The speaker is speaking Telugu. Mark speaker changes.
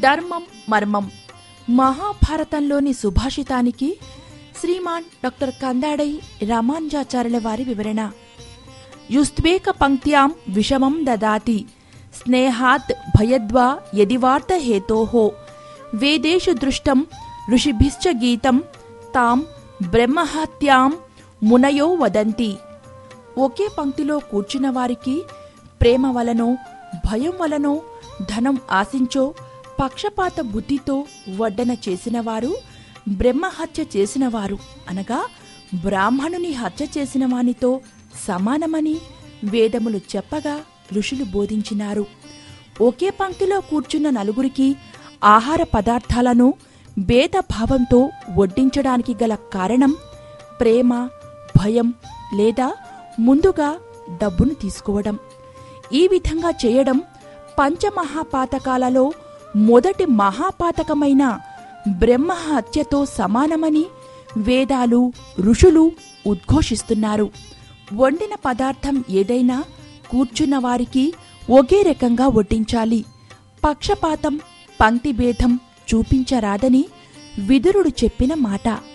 Speaker 1: ధర్మం మర్మం మహాభారతంలోని సుభాషితానికి శ్రీమాన్ డాక్టర్ కందాడై రామానుజాచార్యుల వారి వివరణ యుస్త్వేక పంక్త్యాం విషమం దదాతి స్నేహాత్ భయద్వా యదివార్త హేతోః వేదేషు దృష్టం ఋషిభిశ్చ గీతం తాం బ్రహ్మహత్యాం మునయో వదంతి ఒకే పంక్తిలో కూర్చున్న వారికి ప్రేమ వలనో భయం వలనో ధనం ఆశించో పక్షపాత బుద్ధితో వడ్డన చేసినవారు బ్రహ్మహత్య చేసినవారు అనగా బ్రాహ్మణుని హత్య చేసిన వానితో సమానమని వేదములు చెప్పగా ఋషులు బోధించినారు ఒకే పంక్తిలో కూర్చున్న నలుగురికి ఆహార పదార్థాలను భేదభావంతో వడ్డించడానికి గల కారణం ప్రేమ భయం లేదా ముందుగా డబ్బును తీసుకోవడం ఈ విధంగా చేయడం పంచమహాపాతకాలలో మొదటి మహాపాతకమైన బ్రహ్మహత్యతో సమానమని వేదాలు ఋషులు ఉద్ఘోషిస్తున్నారు వండిన పదార్థం ఏదైనా కూర్చున్న వారికి ఒకే రకంగా వడ్డించాలి పక్షపాతం పంక్తిభేదం చూపించరాదని విదురుడు చెప్పిన మాట